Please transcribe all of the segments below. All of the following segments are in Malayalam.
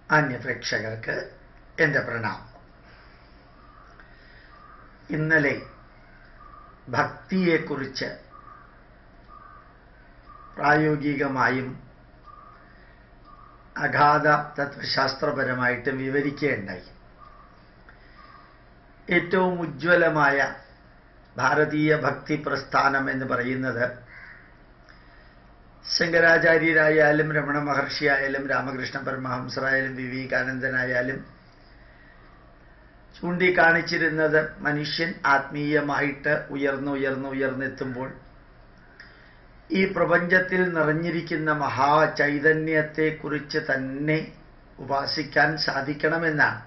മാന്യപ്രേക്ഷകർക്ക് എൻ്റെ പ്രണാമം ഇന്നലെ ഭക്തിയെക്കുറിച്ച് പ്രായോഗികമായും അഗാധ തത്വശാസ്ത്രപരമായിട്ട് വിവരിക്കുകയുണ്ടായി ഏറ്റവും ഉജ്ജ്വലമായ ഭാരതീയ ഭക്തി പ്രസ്ഥാനം എന്ന് പറയുന്നത് ശങ്കരാചാര്യരായാലും രമണ മഹർഷിയായാലും രാമകൃഷ്ണ പരമഹംസരായാലും വിവേകാനന്ദനായാലും ചൂണ്ടിക്കാണിച്ചിരുന്നത് മനുഷ്യൻ ആത്മീയമായിട്ട് ഉയർന്നു ഉയർന്നു ഉയർന്നെത്തുമ്പോൾ ഈ പ്രപഞ്ചത്തിൽ നിറഞ്ഞിരിക്കുന്ന മഹാചൈതന്യത്തെക്കുറിച്ച് തന്നെ ഉപാസിക്കാൻ സാധിക്കണമെന്നാണ്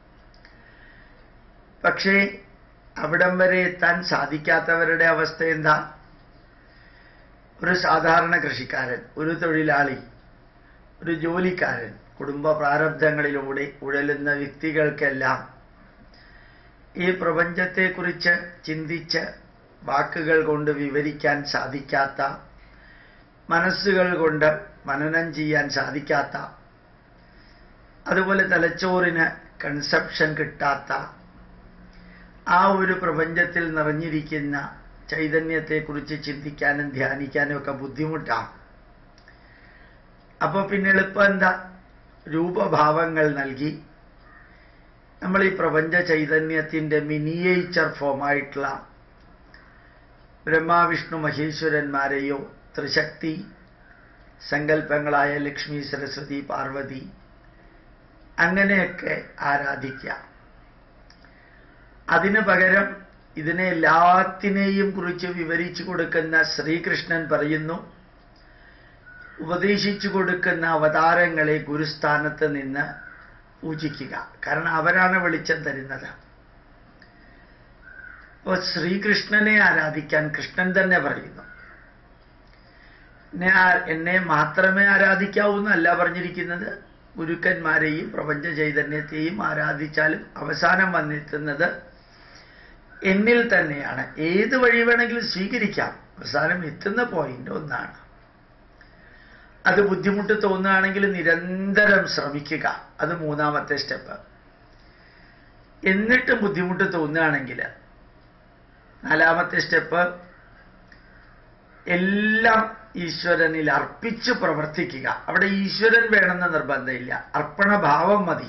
പക്ഷേ അവിടം വരെ എത്താൻ സാധിക്കാത്തവരുടെ അവസ്ഥ എന്താ ഒരു സാധാരണ കൃഷിക്കാരൻ ഒരു തൊഴിലാളി ഒരു ജോലിക്കാരൻ കുടുംബ പ്രാരബ്ധങ്ങളിലൂടെ ഉഴലുന്ന വ്യക്തികൾക്കെല്ലാം ഈ പ്രപഞ്ചത്തെക്കുറിച്ച് ചിന്തിച്ച് വാക്കുകൾ കൊണ്ട് വിവരിക്കാൻ സാധിക്കാത്ത മനസ്സുകൾ കൊണ്ട് മനനം ചെയ്യാൻ സാധിക്കാത്ത അതുപോലെ തലച്ചോറിന് കൺസെപ്ഷൻ കിട്ടാത്ത ആ ഒരു പ്രപഞ്ചത്തിൽ നിറഞ്ഞിരിക്കുന്ന ചൈതന്യത്തെക്കുറിച്ച് ചിന്തിക്കാനും ധ്യാനിക്കാനും ഒക്കെ ബുദ്ധിമുട്ടാണ് അപ്പോൾ പിന്നെ എളുപ്പം എന്താ രൂപഭാവങ്ങൾ നൽകി നമ്മൾ ഈ പ്രപഞ്ച ചൈതന്യത്തിൻ്റെ മിനിയേച്ചർ ഫോമായിട്ടുള്ള ബ്രഹ്മാവിഷ്ണു മഹേശ്വരന്മാരെയോ ത്രിശക്തി സങ്കല്പങ്ങളായ ലക്ഷ്മി സരസ്വതി പാർവതി അങ്ങനെയൊക്കെ ആരാധിക്കാം അതിനു പകരം ഇതിനെ എല്ലാത്തിനെയും കുറിച്ച് വിവരിച്ചു കൊടുക്കുന്ന ശ്രീകൃഷ്ണൻ പറയുന്നു ഉപദേശിച്ചു കൊടുക്കുന്ന അവതാരങ്ങളെ ഗുരുസ്ഥാനത്ത് നിന്ന് പൂജിക്കുക കാരണം അവരാണ് വെളിച്ചം തരുന്നത് അപ്പോൾ ശ്രീകൃഷ്ണനെ ആരാധിക്കാൻ കൃഷ്ണൻ തന്നെ പറയുന്നു എന്നെ എന്നെ മാത്രമേ ആരാധിക്കാവൂ എന്നല്ല പറഞ്ഞിരിക്കുന്നത് ഗുരുക്കന്മാരെയും പ്രപഞ്ച ചൈതന്യത്തെയും ആരാധിച്ചാലും അവസാനം വന്നെത്തുന്നത് എന്നിൽ തന്നെയാണ് ഏത് വഴി വേണമെങ്കിലും സ്വീകരിക്കാം അവസാനം എത്തുന്ന പോയിന്റ് ഒന്നാണ് അത് ബുദ്ധിമുട്ട് തോന്നുകയാണെങ്കിൽ നിരന്തരം ശ്രമിക്കുക അത് മൂന്നാമത്തെ സ്റ്റെപ്പ് എന്നിട്ടും ബുദ്ധിമുട്ട് തോന്നുകയാണെങ്കിൽ നാലാമത്തെ സ്റ്റെപ്പ് എല്ലാം ഈശ്വരനിൽ അർപ്പിച്ച് പ്രവർത്തിക്കുക അവിടെ ഈശ്വരൻ വേണമെന്ന് നിർബന്ധമില്ല അർപ്പണഭാവം മതി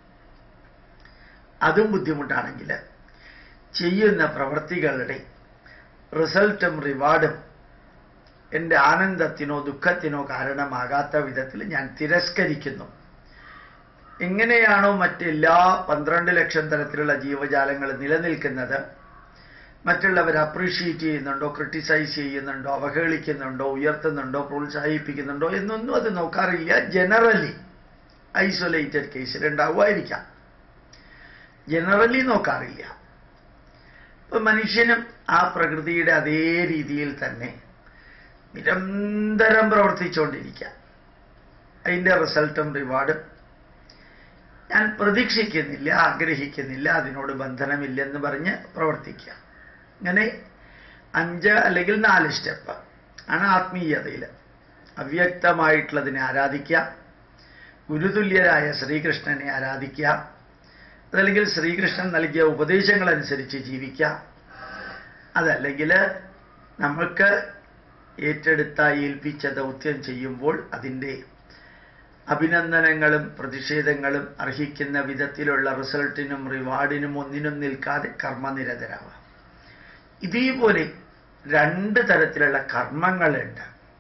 അതും ബുദ്ധിമുട്ടാണെങ്കിൽ ചെയ്യുന്ന പ്രവൃത്തികളുടെ റിസൾട്ടും റിവാർഡും എൻ്റെ ആനന്ദത്തിനോ ദുഃഖത്തിനോ കാരണമാകാത്ത വിധത്തിൽ ഞാൻ തിരസ്കരിക്കുന്നു എങ്ങനെയാണോ മറ്റെല്ലാ പന്ത്രണ്ട് ലക്ഷം തരത്തിലുള്ള ജീവജാലങ്ങൾ നിലനിൽക്കുന്നത് മറ്റുള്ളവർ അപ്രീഷിയേറ്റ് ചെയ്യുന്നുണ്ടോ ക്രിട്ടിസൈസ് ചെയ്യുന്നുണ്ടോ അവഹേളിക്കുന്നുണ്ടോ ഉയർത്തുന്നുണ്ടോ പ്രോത്സാഹിപ്പിക്കുന്നുണ്ടോ എന്നൊന്നും അത് നോക്കാറില്ല ജനറലി ഐസൊലേറ്റഡ് കേസിൽ ഉണ്ടാവുമായിരിക്കാം ജനറലി നോക്കാറില്ല ഇപ്പൊ മനുഷ്യനും ആ പ്രകൃതിയുടെ അതേ രീതിയിൽ തന്നെ നിരന്തരം പ്രവർത്തിച്ചുകൊണ്ടിരിക്കുക അതിൻ്റെ റിസൾട്ടും റിവാർഡും ഞാൻ പ്രതീക്ഷിക്കുന്നില്ല ആഗ്രഹിക്കുന്നില്ല അതിനോട് ബന്ധനമില്ലെന്ന് പറഞ്ഞ് പ്രവർത്തിക്കുക ഇങ്ങനെ അഞ്ച് അല്ലെങ്കിൽ നാല് സ്റ്റെപ്പ് ആണ് ആത്മീയതയിൽ അവ്യക്തമായിട്ടുള്ളതിനെ ആരാധിക്കുക ഗുരുതുല്യരായ ശ്രീകൃഷ്ണനെ ആരാധിക്കുക അതല്ലെങ്കിൽ ശ്രീകൃഷ്ണൻ നൽകിയ ഉപദേശങ്ങളനുസരിച്ച് ജീവിക്കുക അതല്ലെങ്കിൽ നമ്മൾക്ക് ഏറ്റെടുത്ത ഏൽപ്പിച്ച ദൗത്യം ചെയ്യുമ്പോൾ അതിൻ്റെ അഭിനന്ദനങ്ങളും പ്രതിഷേധങ്ങളും അർഹിക്കുന്ന വിധത്തിലുള്ള റിസൾട്ടിനും റിവാർഡിനും ഒന്നിനും നിൽക്കാതെ കർമ്മനിരതരാവുക ഇതേപോലെ രണ്ട് തരത്തിലുള്ള കർമ്മങ്ങളുണ്ട്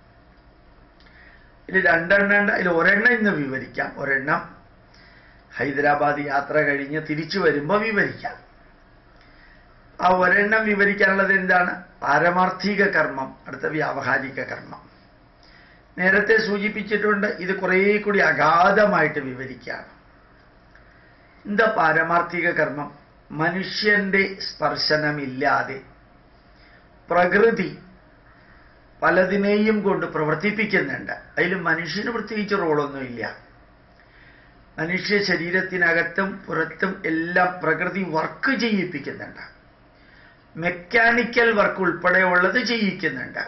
ഇതിൽ രണ്ടെണ്ണം ഉണ്ട് അതിൽ ഒരെണ്ണം ഇന്ന് വിവരിക്കാം ഒരെണ്ണം ഹൈദരാബാദ് യാത്ര കഴിഞ്ഞ് തിരിച്ചു വരുമ്പോൾ വിവരിക്കാം ആ ഒരെണ്ണം വിവരിക്കാനുള്ളത് എന്താണ് പാരമാർത്ഥിക കർമ്മം അടുത്ത വ്യാവഹാരിക കർമ്മം നേരത്തെ സൂചിപ്പിച്ചിട്ടുണ്ട് ഇത് കുറേ കൂടി അഗാധമായിട്ട് വിവരിക്കുകയാണ് എന്താ പാരമാർത്ഥിക കർമ്മം മനുഷ്യന്റെ സ്പർശനമില്ലാതെ പ്രകൃതി പലതിനെയും കൊണ്ട് പ്രവർത്തിപ്പിക്കുന്നുണ്ട് അതിൽ മനുഷ്യന് പ്രത്യേകിച്ച് റോളൊന്നുമില്ല മനുഷ്യ ശരീരത്തിനകത്തും പുറത്തും എല്ലാം പ്രകൃതി വർക്ക് ചെയ്യിപ്പിക്കുന്നുണ്ട് മെക്കാനിക്കൽ വർക്ക് ഉൾപ്പെടെയുള്ളത് ചെയ്യിക്കുന്നുണ്ട്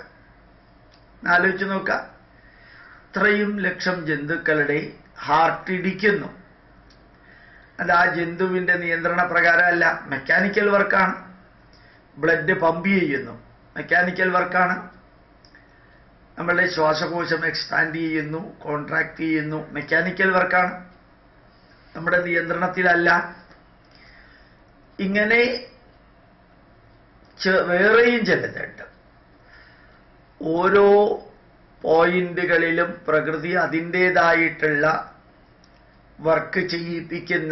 ആലോചിച്ച് നോക്കാം ഇത്രയും ലക്ഷം ജന്തുക്കളുടെ ഹാർട്ട് ഇടിക്കുന്നു അത് ആ ജന്തുവിന്റെ നിയന്ത്രണ പ്രകാരമല്ല മെക്കാനിക്കൽ വർക്കാണ് ബ്ലഡ് പമ്പ് ചെയ്യുന്നു മെക്കാനിക്കൽ വർക്കാണ് നമ്മളുടെ ശ്വാസകോശം എക്സ്പാൻഡ് ചെയ്യുന്നു കോൺട്രാക്ട് ചെയ്യുന്നു മെക്കാനിക്കൽ വർക്കാണ് നമ്മുടെ നിയന്ത്രണത്തിലല്ല ഇങ്ങനെ ചെ- വേറെയും ചിലതുണ്ട് ഓരോ പോയിന്റുകളിലും പ്രകൃതി അതിൻ്റെതായിട്ടുള്ള വർക്ക് ചെയ്യിപ്പിക്കുന്ന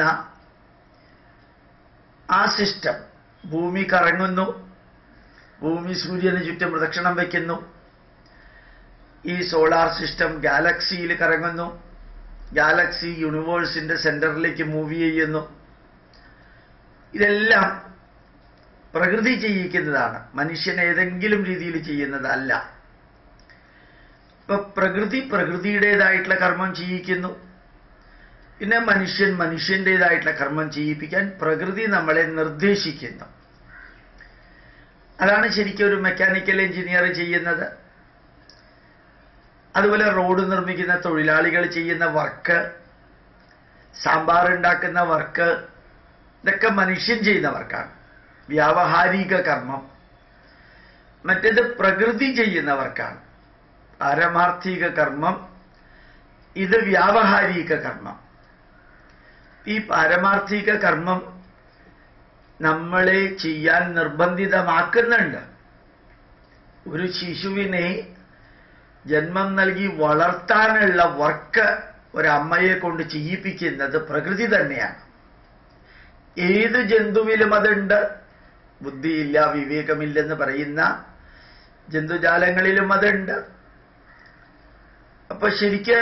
ആ സിസ്റ്റം ഭൂമി കറങ്ങുന്നു ഭൂമി സൂര്യന് ചുറ്റും പ്രദക്ഷിണം വയ്ക്കുന്നു ഈ സോളാർ സിസ്റ്റം ഗാലക്സിയിൽ കറങ്ങുന്നു ഗാലക്സി യൂണിവേഴ്സിന്റെ സെന്ററിലേക്ക് മൂവ് ചെയ്യുന്നു ഇതെല്ലാം പ്രകൃതി ചെയ്യിക്കുന്നതാണ് മനുഷ്യൻ ഏതെങ്കിലും രീതിയിൽ ചെയ്യുന്നതല്ല ഇപ്പൊ പ്രകൃതി പ്രകൃതിയുടേതായിട്ടുള്ള കർമ്മം ചെയ്യിക്കുന്നു പിന്നെ മനുഷ്യൻ മനുഷ്യൻ്റെതായിട്ടുള്ള കർമ്മം ചെയ്യിപ്പിക്കാൻ പ്രകൃതി നമ്മളെ നിർദ്ദേശിക്കുന്നു അതാണ് ശരിക്കും ഒരു മെക്കാനിക്കൽ എഞ്ചിനീയർ ചെയ്യുന്നത് അതുപോലെ റോഡ് നിർമ്മിക്കുന്ന തൊഴിലാളികൾ ചെയ്യുന്ന വർക്ക് സാമ്പാർ ഉണ്ടാക്കുന്ന വർക്ക് ഇതൊക്കെ മനുഷ്യൻ ചെയ്യുന്ന വർക്കാണ് വ്യാവഹാരിക കർമ്മം മറ്റേത് പ്രകൃതി ചെയ്യുന്ന വർക്കാണ് പാരമാർത്ഥിക കർമ്മം ഇത് വ്യാവഹാരിക കർമ്മം ഈ പാരമാർത്ഥിക കർമ്മം നമ്മളെ ചെയ്യാൻ നിർബന്ധിതമാക്കുന്നുണ്ട് ഒരു ശിശുവിനെ ജന്മം നൽകി വളർത്താനുള്ള വർക്ക് ഒരമ്മയെ കൊണ്ട് ചെയ്യിപ്പിക്കുന്നത് പ്രകൃതി തന്നെയാണ് ഏത് ജന്തുവിലും അതുണ്ട് ബുദ്ധിയില്ല വിവേകമില്ലെന്ന് പറയുന്ന ജന്തുജാലങ്ങളിലും അതുണ്ട് അപ്പൊ ശരിക്ക്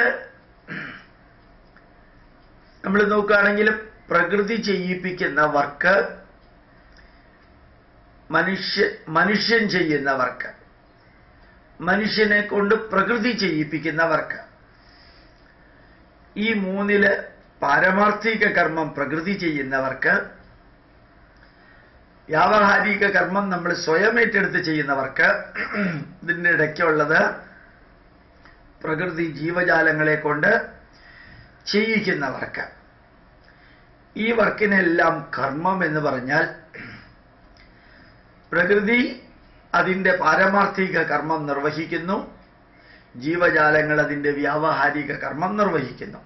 നമ്മൾ നോക്കുകയാണെങ്കിൽ പ്രകൃതി ചെയ്യിപ്പിക്കുന്ന വർക്ക് മനുഷ്യ മനുഷ്യൻ ചെയ്യുന്ന വർക്ക് മനുഷ്യനെ കൊണ്ട് പ്രകൃതി ചെയ്യിപ്പിക്കുന്ന വർക്ക് ഈ മൂന്നില് പാരമാർത്ഥിക കർമ്മം പ്രകൃതി ചെയ്യുന്നവർക്ക് വ്യാവഹാരിക കർമ്മം നമ്മൾ സ്വയം ഏറ്റെടുത്ത് ചെയ്യുന്നവർക്ക് ഇതിൻ്റെ ഇടയ്ക്കുള്ളത് പ്രകൃതി ജീവജാലങ്ങളെ കൊണ്ട് ചെയ്യിക്കുന്നവർക്ക് ഈ വർക്കിനെല്ലാം കർമ്മം എന്ന് പറഞ്ഞാൽ പ്രകൃതി അതിൻ്റെ പാരമാർത്ഥിക കർമ്മം നിർവഹിക്കുന്നു ജീവജാലങ്ങൾ അതിൻ്റെ വ്യാവഹാരിക കർമ്മം നിർവഹിക്കുന്നു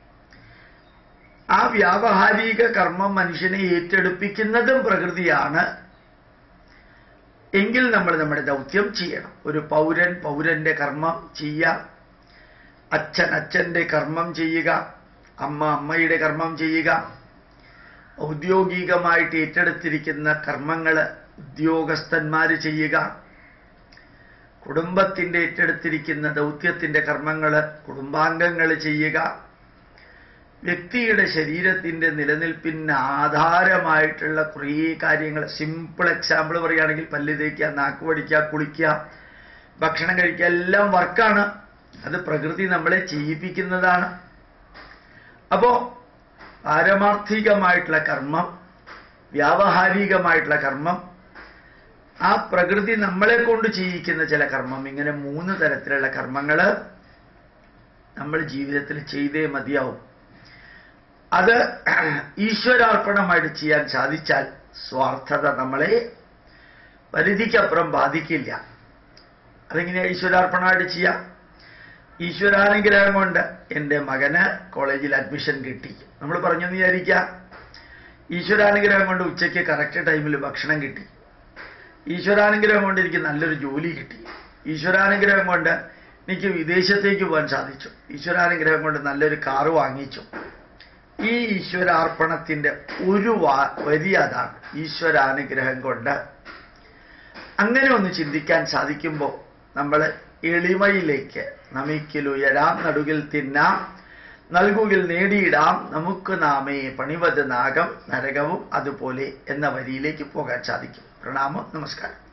ആ വ്യാവഹാരിക കർമ്മം മനുഷ്യനെ ഏറ്റെടുപ്പിക്കുന്നതും പ്രകൃതിയാണ് എങ്കിൽ നമ്മൾ നമ്മുടെ ദൗത്യം ചെയ്യണം ഒരു പൗരൻ പൗരന്റെ കർമ്മം ചെയ്യാം അച്ഛൻ അച്ഛന്റെ കർമ്മം ചെയ്യുക അമ്മ അമ്മയുടെ കർമ്മം ചെയ്യുക ഔദ്യോഗികമായിട്ട് ഏറ്റെടുത്തിരിക്കുന്ന കർമ്മങ്ങൾ ഉദ്യോഗസ്ഥന്മാർ ചെയ്യുക കുടുംബത്തിൻ്റെ ഏറ്റെടുത്തിരിക്കുന്ന ദൗത്യത്തിൻ്റെ കർമ്മങ്ങൾ കുടുംബാംഗങ്ങൾ ചെയ്യുക വ്യക്തിയുടെ ശരീരത്തിൻ്റെ നിലനിൽപ്പിന് ആധാരമായിട്ടുള്ള കുറേ കാര്യങ്ങൾ സിമ്പിൾ എക്സാമ്പിൾ പറയുകയാണെങ്കിൽ പല്ല് തേക്കുക നാക്ക് പഠിക്കുക കുളിക്കുക ഭക്ഷണം കഴിക്കുക എല്ലാം വർക്കാണ് അത് പ്രകൃതി നമ്മളെ ചെയ്യിപ്പിക്കുന്നതാണ് അപ്പോ പാരമാർത്ഥികമായിട്ടുള്ള കർമ്മം വ്യാവഹാരികമായിട്ടുള്ള കർമ്മം ആ പ്രകൃതി നമ്മളെ കൊണ്ട് ചെയ്യിക്കുന്ന ചില കർമ്മം ഇങ്ങനെ മൂന്ന് തരത്തിലുള്ള കർമ്മങ്ങൾ നമ്മൾ ജീവിതത്തിൽ ചെയ്തേ മതിയാവും അത് ഈശ്വരാർപ്പണമായിട്ട് ചെയ്യാൻ സാധിച്ചാൽ സ്വാർത്ഥത നമ്മളെ പരിധിക്കപ്പുറം ബാധിക്കില്ല അതെങ്ങനെയാ ഈശ്വരാർപ്പണമായിട്ട് ചെയ്യാം ഈശ്വരാനുഗ്രഹം കൊണ്ട് എൻ്റെ മകന് കോളേജിൽ അഡ്മിഷൻ കിട്ടി നമ്മൾ പറഞ്ഞു വിചാരിക്കുക ഈശ്വരാനുഗ്രഹം കൊണ്ട് ഉച്ചയ്ക്ക് കറക്റ്റ് ടൈമിൽ ഭക്ഷണം കിട്ടി ഈശ്വരാനുഗ്രഹം കൊണ്ട് എനിക്ക് നല്ലൊരു ജോലി കിട്ടി ഈശ്വരാനുഗ്രഹം കൊണ്ട് എനിക്ക് വിദേശത്തേക്ക് പോകാൻ സാധിച്ചു ഈശ്വരാനുഗ്രഹം കൊണ്ട് നല്ലൊരു കാറ് വാങ്ങിച്ചു ഈ ഈശ്വരാർപ്പണത്തിന്റെ ഒരു വാ വരി അതാണ് ഈശ്വരാനുഗ്രഹം കൊണ്ട് അങ്ങനെ ഒന്ന് ചിന്തിക്കാൻ സാധിക്കുമ്പോൾ നമ്മൾ എളിമയിലേക്ക് നമിക്കിലുയരാം നടുകിൽ തിന്നാം നൽകുകിൽ നേടിയിടാം നമുക്ക് നാമേ പണിവത് നാഗം നരകവും അതുപോലെ എന്ന വരിയിലേക്ക് പോകാൻ സാധിക്കും പ്രണാമം നമസ്കാരം